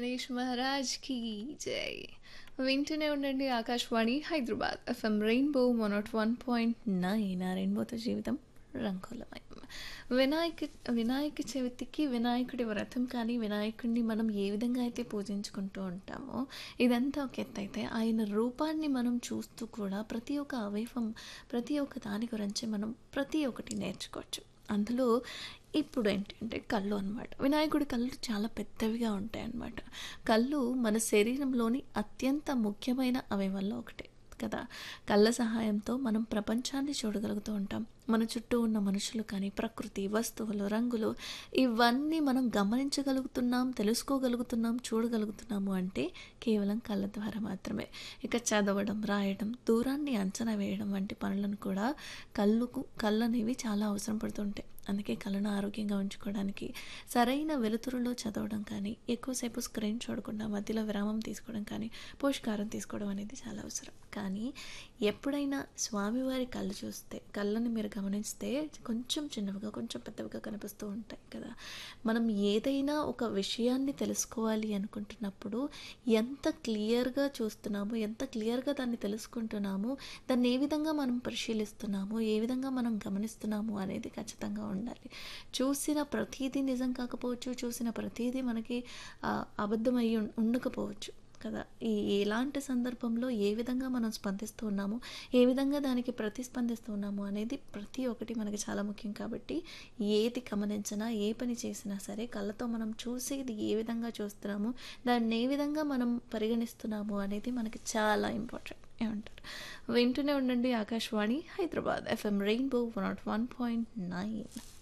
గణేష్ మహారాజ్ కి జై వింటూనే ఉండండి Akashvani Hyderabad FM rainbow one nought one point nine ఆ రెయిన్బోతో జీవితం రంగులమయం వినాయక వినాయక చవితికి వినాయకుడి వ్రతం కానీ వినాయకుడిని మనం ఏ విధంగా అయితే పూజించుకుంటూ ఉంటామో ఇదంతా ఒక ఎత్తు అయితే ఆయన రూపాన్ని మనం చూస్తూ కూడా ప్రతి ఒక్క అవయవం ప్రతి ఒక్క దాని గురించి మనం ప్రతి ఒక్కటి నేర్చుకోవచ్చు అందులో ఇప్పుడు ఏంటంటే కళ్ళు అనమాట వినాయకుడి కళ్ళు చాలా పెద్దవిగా ఉంటాయి అన్నమాట కళ్ళు మన శరీరంలోని అత్యంత ముఖ్యమైన అవయవాల్లో ఒకటి కదా కళ్ళ సహాయంతో మనం ప్రపంచాన్ని చూడగలుగుతూ ఉంటాం మన చుట్టూ ఉన్న మనుషులు కానీ ప్రకృతి వస్తువులు రంగులు ఇవన్నీ మనం గమనించగలుగుతున్నాం తెలుసుకోగలుగుతున్నాం చూడగలుగుతున్నాము అంటే కేవలం కళ్ళ ద్వారా మాత్రమే ఇక చదవడం రాయడం దూరాన్ని అంచనా వేయడం వంటి పనులను కూడా కళ్ళుకు కళ్ళు అనేవి చాలా అవసరం పడుతుంటాయి అందుకే కళ్ళను ఆరోగ్యంగా ఉంచుకోవడానికి సరైన వెలుతురులో చదవడం కానీ ఎక్కువసేపు స్క్రీన్ చూడకుండా మధ్యలో విరామం తీసుకోవడం కానీ పోషకారం తీసుకోవడం అనేది చాలా అవసరం కానీ ఎప్పుడైనా స్వామివారి కళ్ళు చూస్తే కళ్ళని మీరు గమనిస్తే కొంచెం చిన్నవిగా కొంచెం పెద్దవిగా కనిపిస్తూ ఉంటాయి కదా మనం ఏదైనా ఒక విషయాన్ని తెలుసుకోవాలి అనుకుంటున్నప్పుడు ఎంత క్లియర్గా చూస్తున్నామో ఎంత క్లియర్గా దాన్ని తెలుసుకుంటున్నామో దాన్ని ఏ విధంగా మనం పరిశీలిస్తున్నామో ఏ విధంగా మనం గమనిస్తున్నాము అనేది ఖచ్చితంగా ఉండాలి చూసిన ప్రతీదీ నిజం కాకపోవచ్చు చూసిన ప్రతీదీ మనకి అబద్ధమై ఉండకపోవచ్చు కదా ఈ ఎలాంటి సందర్భంలో ఏ విధంగా మనం స్పందిస్తూ ఉన్నాము ఏ విధంగా దానికి ప్రతిస్పందిస్తూ ఉన్నాము అనేది ప్రతి ఒక్కటి మనకి చాలా ముఖ్యం కాబట్టి ఏది గమనించినా ఏ పని చేసినా సరే కళ్ళతో మనం చూసేది ఏ విధంగా చూస్తున్నాము దాన్ని ఏ విధంగా మనం పరిగణిస్తున్నాము అనేది మనకి చాలా ఇంపార్టెంట్ ఏమంటారు వింటూనే ఉండండి Akashvani Hyderabad FM rainbow one nought one point nine